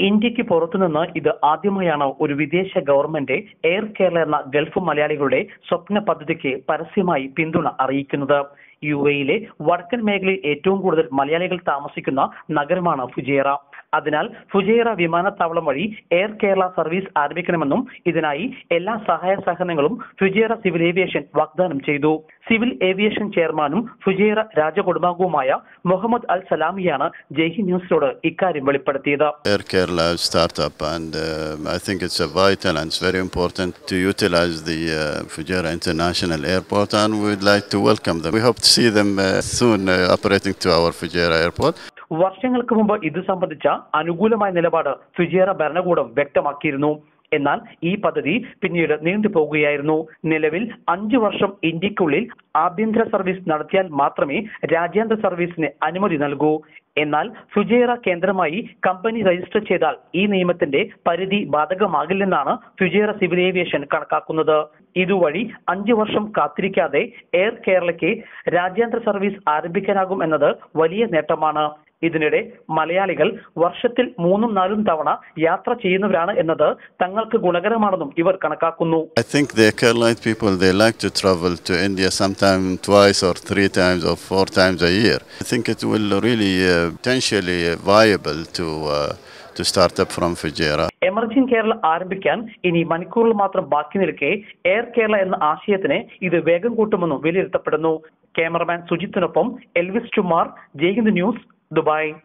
ഇന്ത്യക്ക് പുറത്തുനിന്ന് ഇത് ആദ്യമായാണ് ഒരു വിദേശ ഗവൺമെന്റ് എയർ കേരള എന്ന ഗൾഫ് മലയാളികളുടെ സ്വപ്ന പദ്ധതിക്ക് പരസ്യമായി പിന്തുണ അറിയിക്കുന്നത് യു എയിലെ വടക്കൻ മേഖലയിൽ ഏറ്റവും കൂടുതൽ മലയാളികൾ താമസിക്കുന്ന നഗരമാണ് ഫുജേറ അതിനാൽ ഫുജേറ വിമാനത്താവളം വഴി എയർ കേരള സർവീസ് ആരംഭിക്കണമെന്നും ഇതിനായി എല്ലാ സഹായ സഹകരണങ്ങളും ഫുജേറ സിവിൽ ഏവിയേഷൻ വാഗ്ദാനം ചെയ്തു സിവിൽ ഏവിയേഷൻ ചെയർമാനും ഫുജേറ രാജകുടുംബാംഗവുമായ മുഹമ്മദ് അൽ സലാമിയാണ് ജയ്ഹി ന്യൂസിനോട് ഇക്കാര്യം വെളിപ്പെടുത്തിയത് Air Kerala startup, and uh, I think it's a vital and it's very important to utilize the uh, Fujairah International Airport, and we'd like to welcome them. We hope to see them uh, soon uh, operating to our Fujairah Airport. വർഷങ്ങൾക്ക് മുമ്പ് ഇത് സംബന്ധിച്ച അനുകൂലമായ നിലപാട് Fujairah ഭരണകൂടം വ്യക്തമാക്കിയിരുന്നു എന്നാൽ ഈ പദ്ധതി പിന്നീട് നീണ്ടുപോകുകയായിരുന്നു നിലവിൽ അഞ്ചു വർഷം ഇന്ത്യക്കുള്ളിൽ ആഭ്യന്തര സർവീസ് നടത്തിയാൽ മാത്രമേ രാജ്യാന്തര സർവീസിന് അനുമതി നൽകൂ എന്നാൽ ഫുജേറ കേന്ദ്രമായി കമ്പനി രജിസ്റ്റർ ചെയ്താൽ ഈ നിയമത്തിന്റെ പരിധി ബാധകമാകില്ലെന്നാണ് ഫുജേറ സിവിൽ ഏവിയേഷൻ കണക്കാക്കുന്നത് ഇതുവഴി അഞ്ചു വർഷം കാത്തിരിക്കാതെ എയർ കേരളയ്ക്ക് രാജ്യാന്തര സർവീസ് ആരംഭിക്കാനാകും എന്നത് വലിയ നേട്ടമാണ് ഇതിനിടെ മലയാളികൾ വർഷത്തിൽ മൂന്നും നാലും തവണ യാത്ര ചെയ്യുന്നവരാണ് എന്നത് തങ്ങൾക്ക് ഗുണകരമാണെന്നും ഇവർ കണക്കാക്കുന്നു I think the Keralite people they like to travel to India sometime twice or three times or four times a year. I think it will really uh, potentially viable to uh, to start up from Fujairah. Emerging Kerala ആരംഭിക്കാൻ ഇനി മണിക്കൂറിൽ മാത്രം ബാക്കി നിൽക്കെ air Kerala എന്ന ആശയത്തിന് ഇത് വേഗം കൂട്ടുമെന്നും വിലയിരുത്തപ്പെടുന്നു ക്യാമറമാൻ സുജിത്തിനൊപ്പം Elvis Kumar Jaihind news Dubai